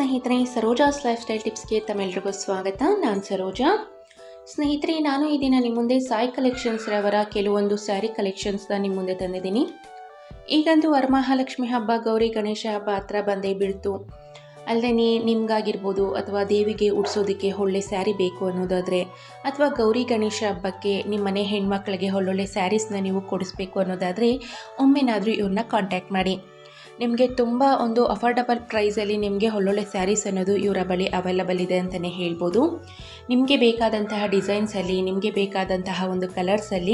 ಸ್ನೇಹಿತರೆ Saroja's lifestyle ಟಿಪ್ಸ್ಗೆ ತಮ್ಮೆಲ್ರಿಗೂ ಸ್ವಾಗತ ನಾನು ಸರೋಜಾ ಸ್ನೇಹಿತರೆ ನಾನು ಈ ದಿನ ನಿಮ್ಮ ಮುಂದೆ ಸಾಯಿ ಕಲೆಕ್ಷನ್ಸ್ ರವರ ಕೆಲವೊಂದು ಸ್ಯಾರಿ ಕಲೆಕ್ಷನ್ಸ್ನ ನಿಮ್ಮ ಮುಂದೆ ತಂದಿದ್ದೀನಿ ಈಗಂತೂ ವರಮಹಾಲಕ್ಷ್ಮಿ ಹಬ್ಬ ಗೌರಿ ಗಣೇಶ ಹಬ್ಬ ಹತ್ರ ಬಂದೇ ಬೀಳ್ತು ಅಲ್ಲದೆ ನಿಮ್ಗಾಗಿರ್ಬೋದು ಅಥವಾ ದೇವಿಗೆ ಉಡ್ಸೋದಕ್ಕೆ ಒಳ್ಳೆ ಸ್ಯಾರಿ ಬೇಕು ಅನ್ನೋದಾದರೆ ಅಥವಾ ಗೌರಿ ಗಣೇಶ ಹಬ್ಬಕ್ಕೆ ನಿಮ್ಮ ಮನೆ ಹೆಣ್ಮಕ್ಳಿಗೆ ಒಳ್ಳೊಳ್ಳೆ ಸ್ಯಾರೀಸ್ನ ನೀವು ಕೊಡಿಸ್ಬೇಕು ಅನ್ನೋದಾದರೆ ಒಮ್ಮೆನಾದರೂ ಇವ್ರನ್ನ ಕಾಂಟ್ಯಾಕ್ಟ್ ಮಾಡಿ ನಿಮಗೆ ತುಂಬ ಒಂದು ಅಫೋರ್ಡಬಲ್ ಪ್ರೈಸಲ್ಲಿ ನಿಮಗೆ ಒಳ್ಳೊಳ್ಳೆ ಸ್ಯಾರೀಸ್ ಅನ್ನೋದು ಇವರ ಬಳಿ ಅವೈಲಬಲ್ ಇದೆ ಅಂತಲೇ ಹೇಳ್ಬೋದು ನಿಮಗೆ ಬೇಕಾದಂತಹ ಡಿಸೈನ್ಸಲ್ಲಿ ನಿಮಗೆ ಬೇಕಾದಂತಹ ಒಂದು ಕಲರ್ಸಲ್ಲಿ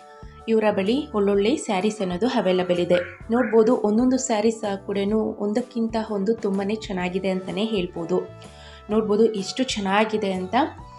ಇವರ ಬಳಿ ಒಳ್ಳೊಳ್ಳೆ ಸ್ಯಾರೀಸ್ ಅನ್ನೋದು ಅವೈಲಬಲ್ ಇದೆ ನೋಡ್ಬೋದು ಒಂದೊಂದು ಸ್ಯಾರೀಸ್ ಕೂಡ ಒಂದಕ್ಕಿಂತ ಒಂದು ತುಂಬಾ ಚೆನ್ನಾಗಿದೆ ಅಂತಲೇ ಹೇಳ್ಬೋದು ನೋಡ್ಬೋದು ಎಷ್ಟು ಚೆನ್ನಾಗಿದೆ ಅಂತ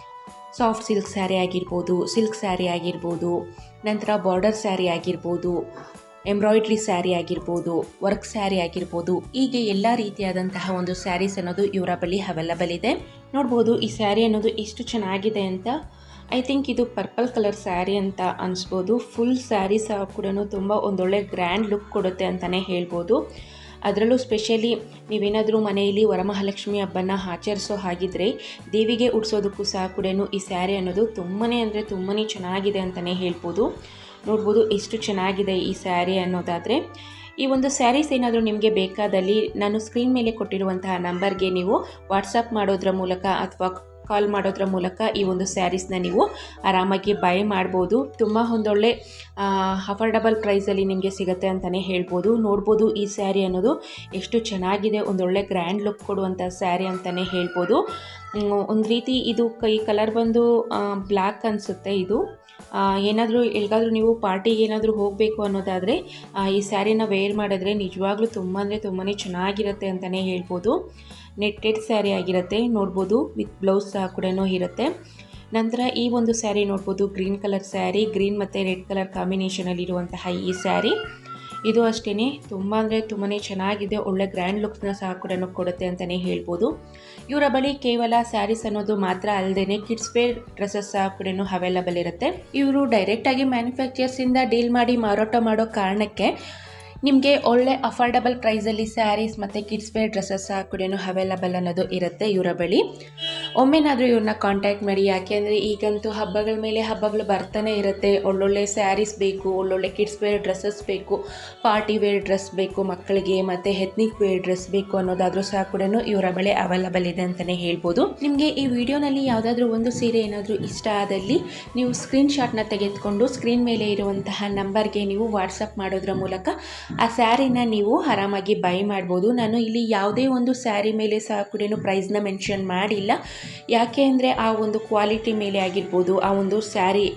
ಸಾಫ್ಟ್ ಸಿಲ್ಕ್ ಸ್ಯಾರಿ ಆಗಿರ್ಬೋದು ಸಿಲ್ಕ್ ಸ್ಯಾರಿ ಆಗಿರ್ಬೋದು ನಂತರ ಬಾರ್ಡರ್ ಸ್ಯಾರಿ ಆಗಿರ್ಬೋದು ಎಂಬ್ರಾಯ್ಡ್ರಿ ಸ್ಯಾರಿ ಆಗಿರ್ಬೋದು ವರ್ಕ್ ಸ್ಯಾರಿ ಆಗಿರ್ಬೋದು ಹೀಗೆ ಎಲ್ಲ ರೀತಿಯಾದಂತಹ ಒಂದು ಸ್ಯಾರೀಸ್ ಅನ್ನೋದು ಇವರ ಬಳಿ ಅವೈಲಬಲ್ ಇದೆ ನೋಡ್ಬೋದು ಈ ಸ್ಯಾರಿ ಅನ್ನೋದು ಎಷ್ಟು ಚೆನ್ನಾಗಿದೆ ಅಂತ ಐ ಥಿಂಕ್ ಇದು ಪರ್ಪಲ್ ಕಲರ್ ಸ್ಯಾರಿ ಅಂತ ಅನಿಸ್ಬೋದು ಫುಲ್ ಸ್ಯಾರಿ ಸಹ ಕೂಡ ತುಂಬ ಒಂದೊಳ್ಳೆ ಗ್ರ್ಯಾಂಡ್ ಲುಕ್ ಕೊಡುತ್ತೆ ಅಂತಲೇ ಹೇಳ್ಬೋದು ಅದರಲ್ಲೂ ಸ್ಪೆಷಲಿ ನೀವೇನಾದರೂ ಮನೆಯಲ್ಲಿ ವರಮಹಾಲಕ್ಷ್ಮಿ ಹಬ್ಬನ ಆಚರಿಸೋ ಹಾಗಿದ್ರೆ ದೇವಿಗೆ ಉಡ್ಸೋದಕ್ಕೂ ಸಹ ಕೂಡ ಈ ಸ್ಯಾರಿ ಅನ್ನೋದು ತುಂಬಾ ಅಂದರೆ ತುಂಬಾ ಚೆನ್ನಾಗಿದೆ ಅಂತಲೇ ಹೇಳ್ಬೋದು ನೋಡ್ಬೋದು ಎಷ್ಟು ಚೆನ್ನಾಗಿದೆ ಈ ಸ್ಯಾರಿ ಅನ್ನೋದಾದರೆ ಈ ಒಂದು ಸ್ಯಾರೀಸ್ ಏನಾದರೂ ನಿಮಗೆ ಬೇಕಾದಲ್ಲಿ ನಾನು ಸ್ಕ್ರೀನ್ ಮೇಲೆ ಕೊಟ್ಟಿರುವಂತಹ ನಂಬರ್ಗೆ ನೀವು ವಾಟ್ಸಪ್ ಮಾಡೋದ್ರ ಮೂಲಕ ಅಥವಾ ಕಾಲ್ ಮಾಡೋದ್ರ ಮೂಲಕ ಈ ಒಂದು ಸ್ಯಾರೀಸ್ನ ನೀವು ಆರಾಮಾಗಿ ಬೈ ಮಾಡ್ಬೋದು ತುಂಬ ಒಂದೊಳ್ಳೆ ಅಫೋರ್ಡಬಲ್ ಪ್ರೈಸಲ್ಲಿ ನಿಮಗೆ ಸಿಗುತ್ತೆ ಅಂತಲೇ ಹೇಳ್ಬೋದು ನೋಡ್ಬೋದು ಈ ಸ್ಯಾರಿ ಅನ್ನೋದು ಎಷ್ಟು ಚೆನ್ನಾಗಿದೆ ಒಂದೊಳ್ಳೆ ಗ್ರ್ಯಾಂಡ್ ಲುಕ್ ಕೊಡುವಂಥ ಸ್ಯಾರಿ ಅಂತಲೇ ಹೇಳ್ಬೋದು ಒಂದು ರೀತಿ ಇದು ಕೈ ಕಲರ್ ಬಂದು ಬ್ಲ್ಯಾಕ್ ಅನಿಸುತ್ತೆ ಇದು ಏನಾದರೂ ಎಲ್ಲಿಗಾದ್ರೂ ನೀವು ಪಾರ್ಟಿಗೆ ಏನಾದರೂ ಹೋಗಬೇಕು ಅನ್ನೋದಾದರೆ ಈ ಸ್ಯಾರಿನ ವೇರ್ ಮಾಡಿದ್ರೆ ನಿಜವಾಗ್ಲೂ ತುಂಬ ಅಂದರೆ ತುಂಬಾ ಚೆನ್ನಾಗಿರುತ್ತೆ ಅಂತಲೇ ಹೇಳ್ಬೋದು ನೆಟ್ಟೆಡ್ ಸ್ಯಾರಿ ಆಗಿರುತ್ತೆ ನೋಡ್ಬೋದು ವಿತ್ ಬ್ಲೌಸ್ ಸಹ ಕೂಡ ಇರುತ್ತೆ ನಂತರ ಈ ಒಂದು ಸ್ಯಾರಿ ನೋಡ್ಬೋದು ಗ್ರೀನ್ ಕಲರ್ ಸ್ಯಾರಿ ಗ್ರೀನ್ ಮತ್ತು ರೆಡ್ ಕಲರ್ ಕಾಂಬಿನೇಷನಲ್ಲಿರುವಂತಹ ಈ ಸ್ಯಾರಿ ಇದು ಅಷ್ಟೇ ತುಂಬ ಅಂದರೆ ತುಂಬಾ ಚೆನ್ನಾಗಿದೆ ಒಳ್ಳೆ ಗ್ರ್ಯಾಂಡ್ ಲುಕ್ಸ್ನ ಸಹ ಕೂಡ ಕೊಡುತ್ತೆ ಅಂತಲೇ ಹೇಳ್ಬೋದು ಇವರ ಬಳಿ ಕೇವಲ ಸ್ಯಾರೀಸ್ ಅನ್ನೋದು ಮಾತ್ರ ಅಲ್ಲದೆ ಕಿಡ್ಸ್ ವೇರ್ ಡ್ರೆಸ್ಸಸ್ ಸಹ ಕೂಡ ಅವೈಲಬಲ್ ಇರುತ್ತೆ ಇವರು ಡೈರೆಕ್ಟಾಗಿ ಮ್ಯಾನುಫ್ಯಾಕ್ಚರ್ಸಿಂದ ಡೀಲ್ ಮಾಡಿ ಮಾರಾಟ ಮಾಡೋ ಕಾರಣಕ್ಕೆ ನಿಮಗೆ ಒಳ್ಳೆ ಅಫೋರ್ಡಬಲ್ ಪ್ರೈಸಲ್ಲಿ ಸ್ಯಾರೀಸ್ ಮತ್ತು ಕಿಡ್ಸ್ ವೇರ್ ಡ್ರೆಸ್ಸಸ್ ಸಹ ಕೂಡ ಅವೈಲಬಲ್ ಅನ್ನೋದು ಇರುತ್ತೆ ಇವರ ಬಳಿ ಒಮ್ಮೆನಾದರೂ ಇವ್ರನ್ನ ಕಾಂಟ್ಯಾಕ್ಟ್ ಮಾಡಿ ಯಾಕೆಂದರೆ ಈಗಂತೂ ಹಬ್ಬಗಳ ಮೇಲೆ ಹಬ್ಬಗಳು ಬರ್ತಾನೆ ಇರುತ್ತೆ ಒಳ್ಳೊಳ್ಳೆ ಸ್ಯಾರೀಸ್ ಬೇಕು ಒಳ್ಳೊಳ್ಳೆ ಕಿಡ್ಸ್ ವೇರ್ ಡ್ರೆಸ್ಸಸ್ ಬೇಕು ಪಾರ್ಟಿ ವೇರ್ ಡ್ರೆಸ್ ಬೇಕು ಮಕ್ಕಳಿಗೆ ಮತ್ತು ಹೆತ್ನಿಕ್ ವೇರ್ ಡ್ರೆಸ್ ಬೇಕು ಅನ್ನೋದಾದರೂ ಸಹ ಕೂಡ ಇವರ ಬಳಿ ಅವೈಲಬಲ್ ಇದೆ ಅಂತಲೇ ಹೇಳ್ಬೋದು ನಿಮಗೆ ಈ ವಿಡಿಯೋನಲ್ಲಿ ಯಾವುದಾದ್ರೂ ಒಂದು ಸೀರೆ ಏನಾದರೂ ಇಷ್ಟ ಆದಲ್ಲಿ ನೀವು ಸ್ಕ್ರೀನ್ ಶಾಟ್ನ ತೆಗೆದುಕೊಂಡು ಸ್ಕ್ರೀನ್ ಮೇಲೆ ಇರುವಂತಹ ನಂಬರ್ಗೆ ನೀವು ವಾಟ್ಸಪ್ ಮಾಡೋದ್ರ ಮೂಲಕ ಆ ಸ್ಯಾರಿನ ನೀವು ಆರಾಮಾಗಿ ಬೈ ಮಾಡ್ಬೋದು ನಾನು ಇಲ್ಲಿ ಯಾವುದೇ ಒಂದು ಸ್ಯಾರಿ ಮೇಲೆ ಸಹ ಕೂಡ ಪ್ರೈಸ್ನ ಮೆನ್ಷನ್ ಮಾಡಿಲ್ಲ ಯಾಕೆ ಅಂದರೆ ಆ ಒಂದು ಕ್ವಾಲಿಟಿ ಮೇಲೆ ಆಗಿರ್ಬೋದು ಆ ಒಂದು ಸ್ಯಾರಿ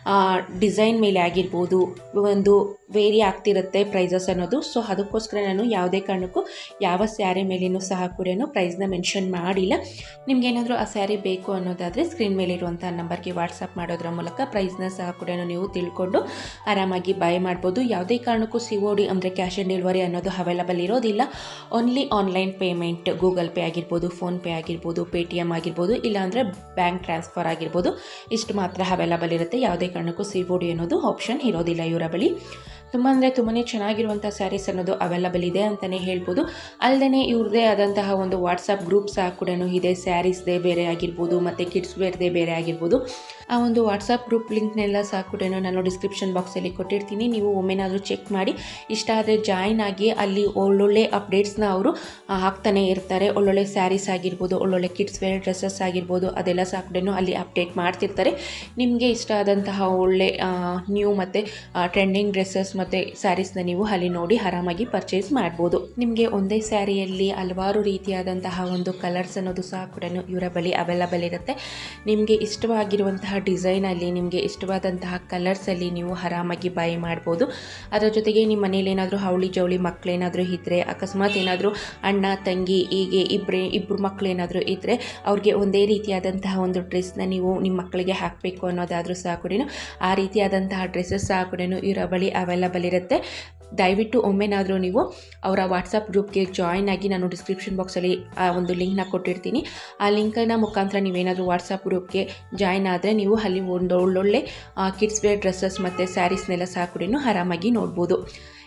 ಡಿಸೈನ್ ಮೇಲೆ ಆಗಿರ್ಬೋದು ಒಂದು ವೇರಿ ಆಗ್ತಿರುತ್ತೆ ಪ್ರೈಸಸ್ ಅನ್ನೋದು ಸೊ ಅದಕ್ಕೋಸ್ಕರ ನಾನು ಯಾವುದೇ ಕಾರಣಕ್ಕೂ ಯಾವ ಸ್ಯಾರಿ ಮೇಲೇನೂ ಸಹ ಕೂಡ ಪ್ರೈಸ್ನ ಮೆನ್ಷನ್ ಮಾಡಿಲ್ಲ ನಿಮಗೇನಾದರೂ ಆ ಸ್ಯಾರಿ ಬೇಕು ಅನ್ನೋದಾದರೆ ಸ್ಕ್ರೀನ್ ಮೇಲಿರುವಂಥ ನಂಬರ್ಗೆ ವಾಟ್ಸಪ್ ಮಾಡೋದ್ರ ಮೂಲಕ ಪ್ರೈಸ್ನ ಸಹ ಕೂಡ ನೀವು ತಿಳ್ಕೊಂಡು ಆರಾಮಾಗಿ ಬೈ ಮಾಡ್ಬೋದು ಯಾವುದೇ ಕಾರಣಕ್ಕೂ ಸಿ ಒ ಡಿ ಅಂದರೆ ಕ್ಯಾಶ್ ಆನ್ ಡೆಲಿವರಿ ಅನ್ನೋದು ಅವೈಲಬಲ್ ಇರೋದಿಲ್ಲ only online payment Google Pay ಆಗಿರ್ಬೋದು ಫೋನ್ಪೇ ಆಗಿರ್ಬೋದು ಪೇ ಟಿ ಎಮ್ ಆಗಿರ್ಬೋದು ಇಲ್ಲಾಂದರೆ ಬ್ಯಾಂಕ್ ಟ್ರಾನ್ಸ್ಫರ್ ಆಗಿರ್ಬೋದು ಇಷ್ಟು ಮಾತ್ರ ಅವೈಲಬಲ್ ಇರುತ್ತೆ ಯಾವುದೇ ಕಾರಣಕ್ಕೂ ಸಿ ಒ ಡಿ ಅನ್ನೋದು ಆಪ್ಷನ್ ಇರೋದಿಲ್ಲ ಇವರ ಬಳಿ ತುಂಬ ಅಂದರೆ ತುಂಬಾ ಚೆನ್ನಾಗಿರುವಂಥ ಸ್ಯಾರೀಸ್ ಅನ್ನೋದು ಅವೈಲಬಲ್ ಇದೆ ಅಂತಲೇ ಹೇಳ್ಬೋದು ಅಲ್ಲದೆ ಇವ್ರದ್ದೇ ಆದಂತಹ ಒಂದು ವಾಟ್ಸಪ್ ಗ್ರೂಪ್ ಸಹ ಕೂಡ ಇದೆ ಸ್ಯಾರೀಸ್ದೇ ಬೇರೆ ಆಗಿರ್ಬೋದು ಮತ್ತು ಕಿಡ್ಸ್ ವೇರ್ದೇ ಬೇರೆ ಆಗಿರ್ಬೋದು ಆ ಒಂದು ವಾಟ್ಸಪ್ ಗ್ರೂಪ್ ಲಿಂಕ್ನೆಲ್ಲ ಸಹ ಕೂಡ ನಾನು ಡಿಸ್ಕ್ರಿಪ್ಷನ್ ಬಾಕ್ಸಲ್ಲಿ ಕೊಟ್ಟಿರ್ತೀನಿ ನೀವು ಒಮ್ಮೆನಾದರೂ ಚೆಕ್ ಮಾಡಿ ಇಷ್ಟ ಆದರೆ ಜಾಯ್ನ್ ಆಗಿ ಅಲ್ಲಿ ಒಳ್ಳೊಳ್ಳೆ ಅಪ್ಡೇಟ್ಸ್ನ ಅವರು ಹಾಕ್ತಾನೆ ಇರ್ತಾರೆ ಒಳ್ಳೊಳ್ಳೆ ಸ್ಯಾರೀಸ್ ಆಗಿರ್ಬೋದು ಒಳ್ಳೊಳ್ಳೆ ಕಿಡ್ಸ್ ವೇರ್ ಡ್ರೆಸ್ಸಸ್ ಆಗಿರ್ಬೋದು ಅದೆಲ್ಲ ಸಹ ಕೂಡ ಅಲ್ಲಿ ಅಪ್ಡೇಟ್ ಮಾಡ್ತಿರ್ತಾರೆ ನಿಮಗೆ ಇಷ್ಟ ಆದಂತಹ ಒಳ್ಳೆ ನ್ಯೂ ಮತ್ತು ಟ್ರೆಂಡಿಂಗ್ ಡ್ರೆಸ್ಸಸ್ ಮತ್ತು ಸ್ಯಾರೀಸ್ನ ನೀವು ಅಲ್ಲಿ ನೋಡಿ ಆರಾಮಾಗಿ ಪರ್ಚೇಸ್ ಮಾಡ್ಬೋದು ನಿಮಗೆ ಒಂದೇ ಸ್ಯಾರಿಯಲ್ಲಿ ಹಲವಾರು ರೀತಿಯಾದಂತಹ ಒಂದು ಕಲರ್ಸ್ ಅನ್ನೋದು ಸಹ ಕೂಡ ಇವರ ಬಳಿ ಅವೈಲಬಲ್ ಇರುತ್ತೆ ನಿಮಗೆ ಇಷ್ಟವಾಗಿರುವಂತಹ ಡಿಸೈನಲ್ಲಿ ನಿಮಗೆ ಇಷ್ಟವಾದಂತಹ ಕಲರ್ಸಲ್ಲಿ ನೀವು ಆರಾಮಾಗಿ ಬೈ ಮಾಡ್ಬೋದು ಅದರ ಜೊತೆಗೆ ನಿಮ್ಮ ಮನೇಲಿ ಏನಾದರೂ ಹವಳಿ ಜವಳಿ ಮಕ್ಕಳೇನಾದರೂ ಇದ್ದರೆ ಅಕಸ್ಮಾತ್ ಏನಾದರೂ ಅಣ್ಣ ತಂಗಿ ಹೀಗೆ ಇಬ್ಬರೇ ಇಬ್ಬರು ಮಕ್ಕಳು ಏನಾದರೂ ಇದ್ದರೆ ಅವ್ರಿಗೆ ಒಂದೇ ರೀತಿಯಾದಂತಹ ಒಂದು ಡ್ರೆಸ್ನ ನೀವು ನಿಮ್ಮ ಮಕ್ಕಳಿಗೆ ಹಾಕಬೇಕು ಅನ್ನೋದಾದರೂ ಸಹ ಕೂಡ ಆ ರೀತಿಯಾದಂತಹ ಡ್ರೆಸ್ಸಸ್ ಸಹ ಕೂಡ ಇವರ ಬಳಿ ಅವೈಲಬಲ್ ಇರುತ್ತೆ ದಯವಿಟ್ಟು ಒಮ್ಮೆನಾದರೂ ನೀವು ಅವರ ವಾಟ್ಸಪ್ ಗ್ರೂಪ್ಗೆ ಜಾಯ್ನ್ ಆಗಿ ನಾನು ಡಿಸ್ಕ್ರಿಪ್ಷನ್ ಬಾಕ್ಸಲ್ಲಿ ಆ ಒಂದು ಲಿಂಕ್ನ ಕೊಟ್ಟಿರ್ತೀನಿ ಆ ಲಿಂಕನ್ನ ಮುಖಾಂತರ ನೀವೇನಾದರೂ ವಾಟ್ಸಪ್ ಗ್ರೂಪ್ಗೆ ಜಾಯ್ನ್ ಆದರೆ ನೀವು ಅಲ್ಲಿ ಒಂದು ಒಳ್ಳೊಳ್ಳೆ ಕಿಡ್ಸ್ ವೇರ್ ಡ್ರೆಸ್ಸಸ್ ಮತ್ತು ಸ್ಯಾರೀಸ್ನೆಲ್ಲ ಸಹ ಕೂಡ ಆರಾಮಾಗಿ ನೋಡ್ಬೋದು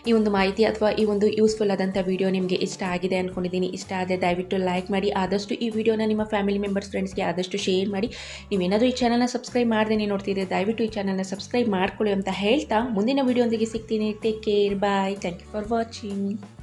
ಈ ಒಂದು ಮಾಹಿತಿ ಅಥವಾ ಈ ಒಂದು ಯೂಸ್ಫುಲ್ ಆದಂಥ ವಿಡಿಯೋ ನಿಮಗೆ ಇಷ್ಟ ಆಗಿದೆ ಅಂದ್ಕೊಂಡಿದ್ದೀನಿ ಇಷ್ಟ ಆದರೆ ದಯವಿಟ್ಟು ಲೈಕ್ ಮಾಡಿ ಆದಷ್ಟು ಈ ವಿಡಿಯೋನ ನಿಮ್ಮ ಫ್ಯಾಮಿಲಿ ಮೆಂಬರ್ಸ್ ಫ್ರೆಂಡ್ಸ್ಗೆ ಆದಷ್ಟು ಶೇರ್ ಮಾಡಿ ನೀವೇನಾದರೂ ಈ ಚಾನಲ್ನ ಸಬ್ಸ್ಕ್ರೈಬ್ ಮಾಡದೇ ನೋಡ್ತಿದ್ರೆ ದಯವಿಟ್ಟು ಈ ಚಾನಲ್ನ ಸಬ್ಸ್ಕ್ರೈಬ್ ಮಾಡ್ಕೊಳ್ಳಿ ಅಂತ ಹೇಳ್ತಾ ಮುಂದಿನ ವಿಡಿಯೋ ಒಂದಿಗೆ ಸಿಗ್ತೀನಿ take care bye thank you for watching